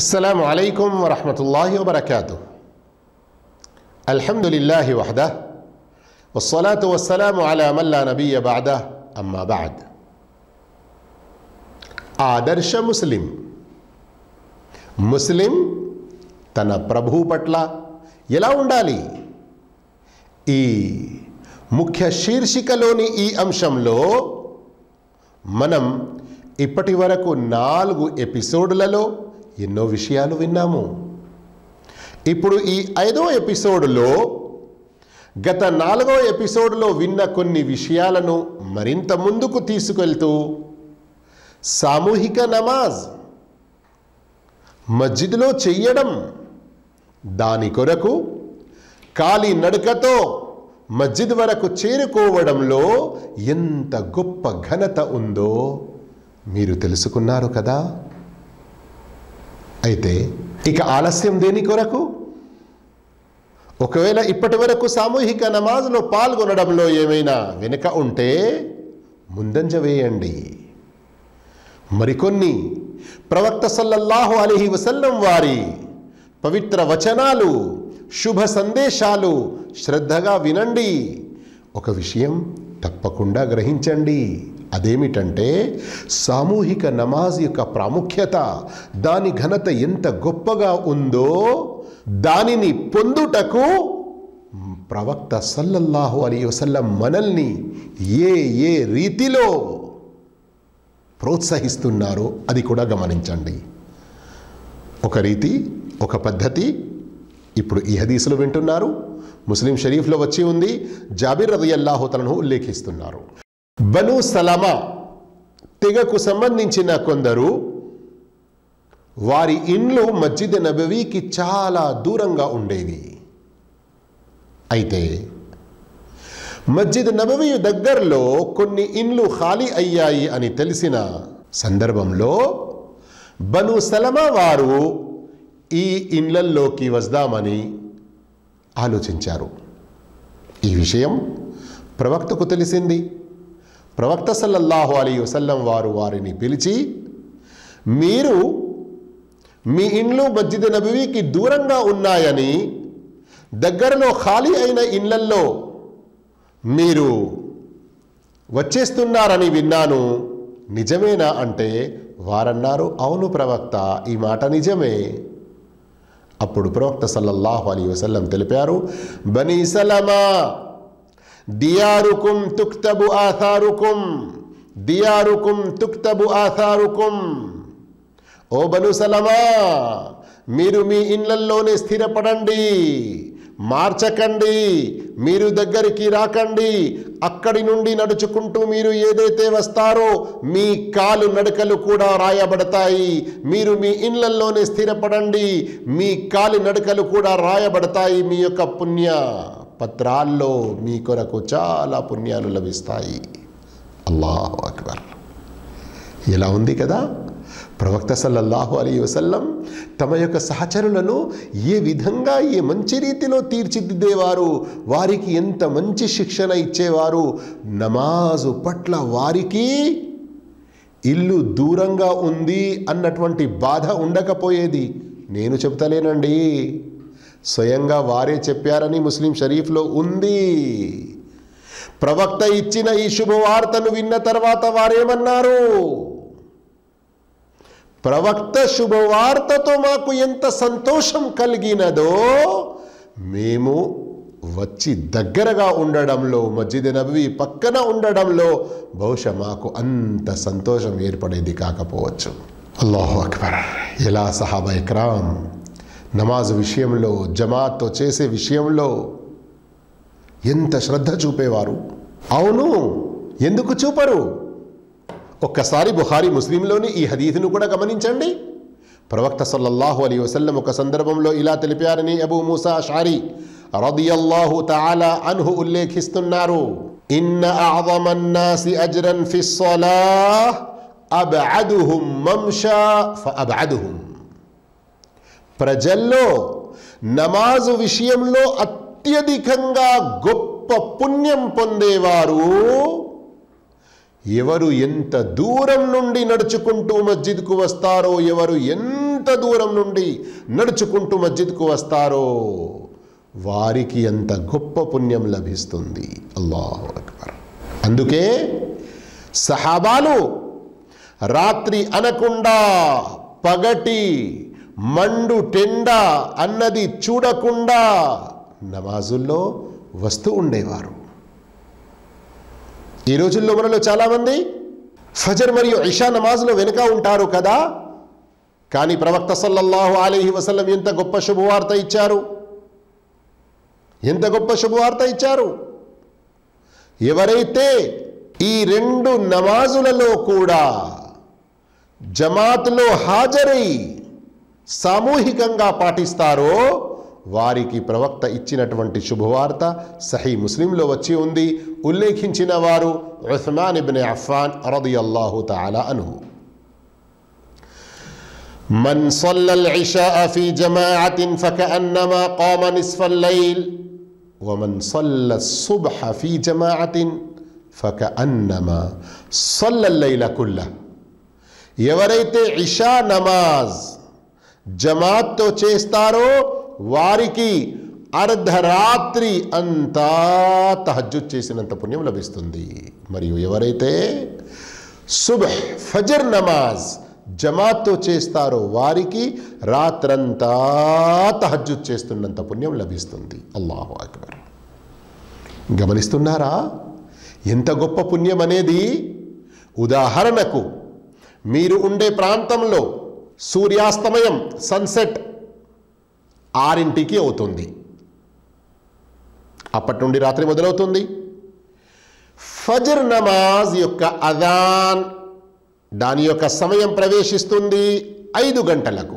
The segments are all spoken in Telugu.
السلام عليكم ورحمة الله وبركاته الحمد لله وحده والصلاة والسلام على من لا نبي بعده أما بعد ఆదర్శ ముస్లిం ముస్లిం తన ప్రభువు పట్ల ఎలా ఉండాలి ఈ ముఖ్య శీర్షికలోని ఈ అంశంలో మనం ఇప్పటి వరకు నాలుగు ఎపిసోడులలో ఎన్నో విషయాలు విన్నాము ఇప్పుడు ఈ ఐదో ఎపిసోడులో గత నాలుగో ఎపిసోడ్లో విన్న కొన్ని విషయాలను మరింత ముందుకు తీసుకెళ్తూ సామూహిక నమాజ్ మస్జిద్లో చెయ్యడం దాని కొరకు కాలి నడకతో మస్జిద్ వరకు చేరుకోవడంలో ఎంత గొప్ప ఘనత ఉందో మీరు తెలుసుకున్నారు కదా అయితే ఇక ఆలస్యం దేని కొరకు ఒకవేళ ఇప్పటి వరకు సామూహిక నమాజ్లో పాల్గొనడంలో ఏమైనా వెనుక ఉంటే ముందంజ వేయండి మరికొన్ని ప్రవక్త సల్లల్లాహు అలీహి వసల్లం వారి పవిత్ర వచనాలు శుభ సందేశాలు శ్రద్ధగా వినండి ఒక విషయం తప్పకుండా గ్రహించండి అదేమిటంటే సామూహిక నమాజ్ యొక్క ప్రాముఖ్యత దాని ఘనత ఎంత గొప్పగా ఉందో దానిని పొందుటకు ప్రవక్త సల్లల్లాహు అలీ వసల్లం మనల్ని ఏ ఏ రీతిలో ప్రోత్సహిస్తున్నారో అది కూడా గమనించండి ఒక రీతి ఒక పద్ధతి ఇప్పుడు ఈ హదీసులు వింటున్నారు ముస్లిం షరీఫ్లో వచ్చి ఉంది జాబిర్ రదియల్లాహు తనను ఉల్లేఖిస్తున్నారు బను సలమా తెగకు సంబంధించిన కొందరు వారి ఇండ్లు మస్జిద్ నబవీకి చాలా దూరంగా ఉండేవి అయితే మస్జిద్ నబవీ దగ్గరలో కొన్ని ఇండ్లు ఖాళీ అయ్యాయి అని తెలిసిన సందర్భంలో బను సలమా వారు ఈ ఇండ్లల్లోకి వద్దామని ఆలోచించారు ఈ విషయం ప్రవక్తకు తెలిసింది ప్రవక్త సల్లల్లాహు అలీ వసల్లం వారు వారిని పిలిచి మీరు మీ ఇండ్లు మస్జిద్ నబవీకి దూరంగా ఉన్నాయని దగ్గరలో ఖాళీ అయిన ఇండ్లల్లో మీరు వచ్చేస్తున్నారని విన్నాను నిజమేనా అంటే వారన్నారు అవును ప్రవక్త ఈ మాట నిజమే అప్పుడు ప్రవక్త సల్లల్లాహు అలీ వసల్లం తెలిపారు బనీ సలమా దియారుకుం తుక్తబు ఆథారుకుం దియారుకుం తుక్తబు ఆథారుకుం ఓ బను సలమా మీరు మీ ఇండ్లల్లోనే స్థిరపడండి మార్చకండి మీరు దగ్గరికి రాకండి అక్కడి నుండి నడుచుకుంటూ మీరు ఏదైతే వస్తారో మీ కాలు నడకలు కూడా రాయబడతాయి మీరు మీ ఇండ్లల్లోనే స్థిరపడండి మీ కాలు నడకలు కూడా రాయబడతాయి మీ యొక్క పుణ్య పత్రాల్లో మీ కొరకు చాలా పుణ్యాలు లభిస్తాయి అల్లాహు అక్బర్ ఎలా ఉంది కదా ప్రవక్త సల్లల్లాహు అలీ వసల్లం తమ యొక్క సహచరులను ఏ విధంగా ఏ మంచి రీతిలో తీర్చిదిద్దేవారు వారికి ఎంత మంచి శిక్షణ ఇచ్చేవారు నమాజు పట్ల వారికి ఇల్లు దూరంగా ఉంది అన్నటువంటి బాధ ఉండకపోయేది నేను చెప్తలేనండి స్వయంగా వారే చెప్పారని ముస్లిం షరీఫ్లో ఉంది ప్రవక్త ఇచ్చిన ఈ శుభవార్తను విన్న తర్వాత వారేమన్నారు ప్రవక్త శుభవార్తతో మాకు ఎంత సంతోషం కలిగినదో మేము వచ్చి దగ్గరగా ఉండడంలో మస్జిద్ నబీ పక్కన ఉండడంలో బహుశా మాకు అంత సంతోషం ఏర్పడేది కాకపోవచ్చు అల్లాహు అక్బర్ ఎలా సహాబా ఇక్రామ్ నమాజ్ విషయంలో జమాత్తో చేసే విషయంలో ఎంత శ్రద్ధ చూపేవారు అవును ఎందుకు చూపరు ఒక్కసారి బుహారి ముస్లింలోని ఈ హదీదును కూడా గమనించండి ప్రవక్త సల్లల్లాహు అలీ వసల్లం ఒక సందర్భంలో ఇలా తెలిపారని అబూ మూసా షారి రదియల్లాహు తాలా అన్హు ఉల్లేఖిస్తున్నారు ఇన్న అఅదమన్నాసి అజ్రన్ ఫి స్సలాహ్ అబ్అదుహుం మంషా ఫఅబ్అదుహుం ప్రజల్లో నమాజు విషయంలో అత్యధికంగా గొప్ప పుణ్యం పొందేవారు ఎవరు ఎంత దూరం నుండి నడుచుకుంటూ మస్జిద్కు వస్తారో ఎవరు ఎంత ఎంత దూరం నుండి నడుచుకుంటూ మస్జిద్కు వస్తారో వారికి ఎంత గొప్ప పుణ్యం లభిస్తుంది అల్లాహు అక్బర్ అందుకే సహాబాలు రాత్రి అనకుండా పగటి మండు టెండ అన్నది చూడకుండా నమాజుల్లో వస్తూ ఉండేవారు ఈ రోజుల్లో మనలో చాలామంది ఫజర్ మరియు ఇషా నమాజ్లో వెనుక ఉంటారు కదా కానీ ప్రవక్త సల్లల్లాహు అలీహి వసల్లం ఎంత గొప్ప శుభవార్త ఇచ్చారు ఎంత గొప్ప శుభవార్త ఇచ్చారు ఎవరైతే ఈ రెండు నమాజులలో కూడా జమాత్లో హాజరై సామూహికంగా పాటిస్తారో వారికి ప్రవక్త ఇచ్చినటువంటి శుభవార్త సహీ ముస్లింలో వచ్చి ఉంది ఉల్లేఖించిన వారు ఉస్మాన్ ఇబ్న్ అఫ్ఫాన్ రదియల్లాహు తాలా అనుహు من صلى العشاء في جماعة فكأنما قام نصف الليل ومن صلى الصبح في جماعة فكأنما صلى الليل كله ఎవరైతే ఇషా నమాజ్ జమాత్తో చేస్తారో వారికి అర్ధరాత్రి అంతా తహజ్జుద్ చేసినంత పుణ్యం లభిస్తుంది మరియు ఎవరైతే సుబహ్ ఫజర్ నమాజ్ జమాత్తో చేస్తారో వారికి రాత్రంతా తహజ్జుద్ చేస్తున్నంత పుణ్యం లభిస్తుంది అల్లాహు అక్బర్ గమనిస్తున్నారా ఎంత గొప్ప పుణ్యం అనేది ఉదాహరణకు మీరు ఉండే ప్రాంతంలో సూర్యాస్తమయం సన్సెట్ ఆరింటికి అవుతుంది అప్పటి నుండి రాత్రి మొదలవుతుంది ఫజర్ నమాజ్ యొక్క అదాన్ దాని యొక్క సమయం ప్రవేశిస్తుంది ఐదు గంటలకు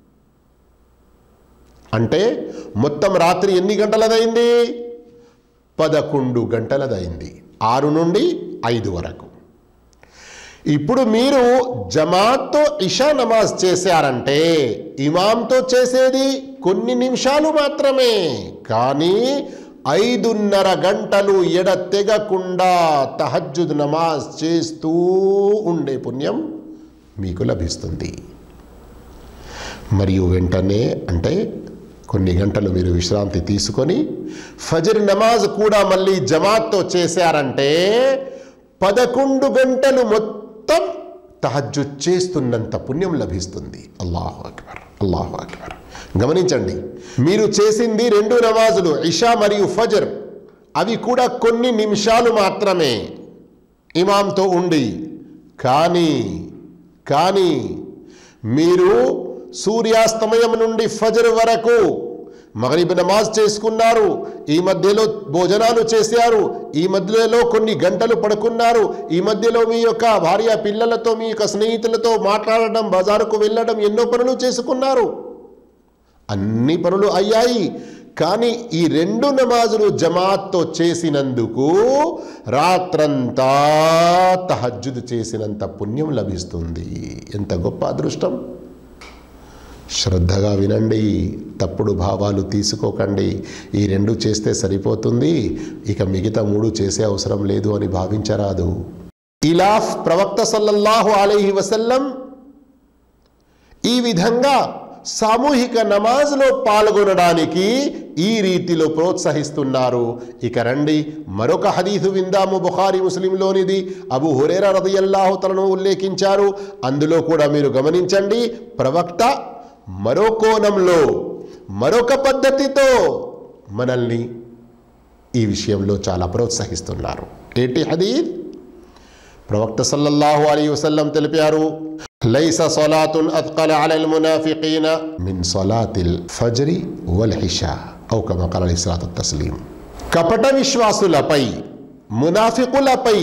అంటే మొత్తం రాత్రి ఎన్ని గంటలదైంది పదకొండు గంటలదైంది ఆరు నుండి ఐదు వరకు ఇప్పుడు మీరు జమాత్తో ఇషా నమాజ్ చేశారంటే ఇమాంతో చేసేది కొన్ని నిమిషాలు మాత్రమే కానీ ఐదున్నర గంటలు ఎడతెగకుండా తహజ్జుద్ నమాజ్ చేస్తూ ఉండే పుణ్యం మీకు లభిస్తుంది మరియు వెంటనే అంటే కొన్ని గంటలు మీరు విశ్రాంతి తీసుకొని ఫజర్ నమాజ్ కూడా మళ్ళీ జమాత్తో చేశారంటే పదకొండు గంటలు మొత్తం తహజ్జు చేస్తున్నంత పుణ్యం లభిస్తుంది అల్లాహు అక్బర్ అల్లాహు అక్బర్ గమనించండి మీరు చేసింది రెండు నమాజులు ఇషా మరియు ఫజర్ అవి కూడా కొన్ని నిమిషాలు మాత్రమే ఇమాంతో ఉండి కానీ కానీ మీరు సూర్యాస్తమయం నుండి ఫజర్ వరకు మగరిబ్ నమాజ్ చేసుకున్నారు ఈ మధ్యలో భోజనాలు చేశారు ఈ మధ్యలో కొన్ని గంటలు పడుకున్నారు ఈ మధ్యలో మీ యొక్క భార్య పిల్లలతో మీ యొక్క స్నేహితులతో మాట్లాడడం బజారుకు వెళ్ళడం ఎన్నో పనులు చేసుకున్నారు అన్ని పనులు అయ్యాయి కానీ ఈ రెండు నమాజులు జమాత్తో చేసినందుకు రాత్రంతా తహజ్జుద్ చేసినంత పుణ్యం లభిస్తుంది ఎంత గొప్ప అదృష్టం శ్రద్ధగా వినండి తప్పుడు భావాలు తీసుకోకండి ఈ రెండు చేస్తే సరిపోతుంది ఇక మిగతా మూడు చేసే అవసరం లేదు అని భావించరాదు ఇలా ప్రవక్త సల్లల్లాహు అలైహి వసల్లం ఈ విధంగా సామూహిక నమాజ్లో పాల్గొనడానికి ఈ రీతిలో ప్రోత్సహిస్తున్నారు ఇక రండి మరొక హదీసు విందాము బుఖారి ముస్లింలోనిది అబు హురేరా రదియల్లాహు తలను ఉల్లేఖించారు అందులో కూడా మీరు గమనించండి ప్రవక్త మరో కోణంలో మరొక పద్ధతితో మనల్ని ఈ విషయంలో చాలా ప్రోత్సహిస్తున్నారు ఏంటి హదీద్ ప్రవక్త సల్లల్లాహు అలీ వసల్లం తెలిపారు లైస సలాతున్ అత్కల అలల్ మునాఫికీన మిన్ సలాతిల్ ఫజ్రి వల్ హిషా ఔ కమా ఖాల అలైహిస్సలాతు తస్లీం కపట విశ్వాసులపై మునాఫికులపై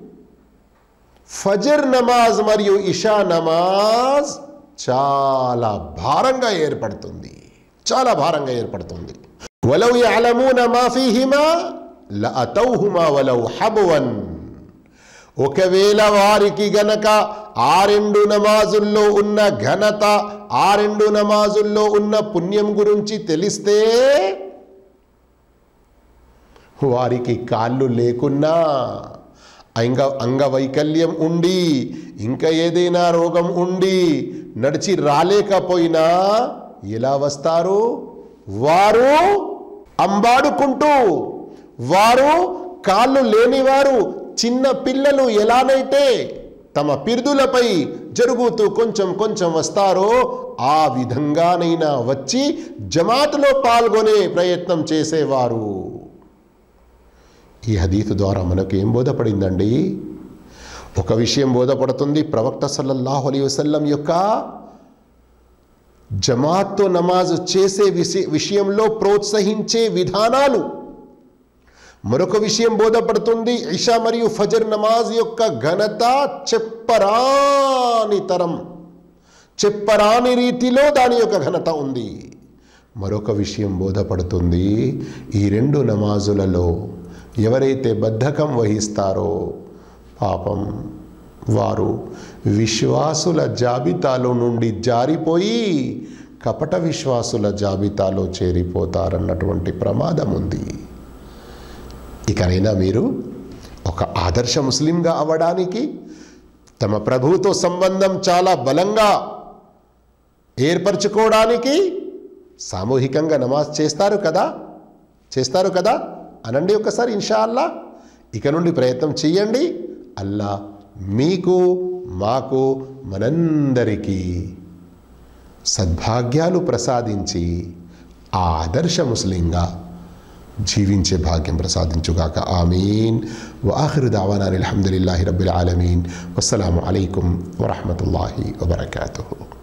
ఫజర్ నమాజ్ మరియు ఇషా నమాజ్ చాలా భారంగా ఏర్పడుతుంది చాలా భారంగా ఏర్పడుతుంది వలౌ యఅలమూన మా ఫీహిమా లఅతౌహుమా వలౌ హబవన్ ఒకవేళ వారికి గనక ఆ రెండు నమాజుల్లో ఉన్న ఘనత ఆ రెండు నమాజుల్లో ఉన్న పుణ్యం గురించి తెలిస్తే వారికి కాళ్ళు లేకున్నా అంగ అంగవైకల్యం ఉండి ఇంకా ఏదైనా రోగం ఉండి నడిచి రాలేకపోయినా ఎలా వస్తారు వారు అంబాడుకుంటూ వారు కాళ్ళు లేనివారు చిన్న పిల్లలు ఎలానైతే తమ పిరుదులపై జరుగుతూ కొంచెం కొంచెం వస్తారో ఆ విధంగానైనా వచ్చి జమాతులో పాల్గొనే ప్రయత్నం చేసేవారు ఈ హదీతు ద్వారా మనకు ఏం బోధపడిందండి ఒక విషయం బోధపడుతుంది ప్రవక్త సల్లల్లాహు అలీ వసల్లం యొక్క జమాత్తో నమాజ్ చేసే విషయ విషయంలో ప్రోత్సహించే విధానాలు మరొక విషయం బోధపడుతుంది ఇషా మరియు ఫజర్ నమాజ్ యొక్క ఘనత చెప్పరాని తరం చెప్పరాని రీతిలో దాని యొక్క ఘనత ఉంది మరొక విషయం బోధపడుతుంది ఈ రెండు నమాజులలో ఎవరైతే బద్ధకం వహిస్తారో పాపం వారు విశ్వాసుల జాబితాలో నుండి జారిపోయి కపట విశ్వాసుల జాబితాలో చేరిపోతారన్నటువంటి ప్రమాదం ఉంది ఇకనైనా మీరు ఒక ఆదర్శ ముస్లింగా అవ్వడానికి తమ ప్రభువుతో సంబంధం చాలా బలంగా ఏర్పరచుకోవడానికి సామూహికంగా నమాజ్ చేస్తారు కదా చేస్తారు కదా అనండి ఒకసారి ఇన్షా అల్లా ఇక నుండి ప్రయత్నం చెయ్యండి అల్లా మీకు మాకు మనందరికీ సద్భాగ్యాలు ప్రసాదించి ఆ ఆదర్శ ముస్లింగా జీవించే భాగ్యం ప్రసాదించుగాక ఆమీన్ వాఖిరు దావానా అల్హమ్దులిల్లాహి రబ్బిల్ ఆలమీన్ వస్సలాము అలైకుం వరహమతుల్లాహి వబర్కాతుహు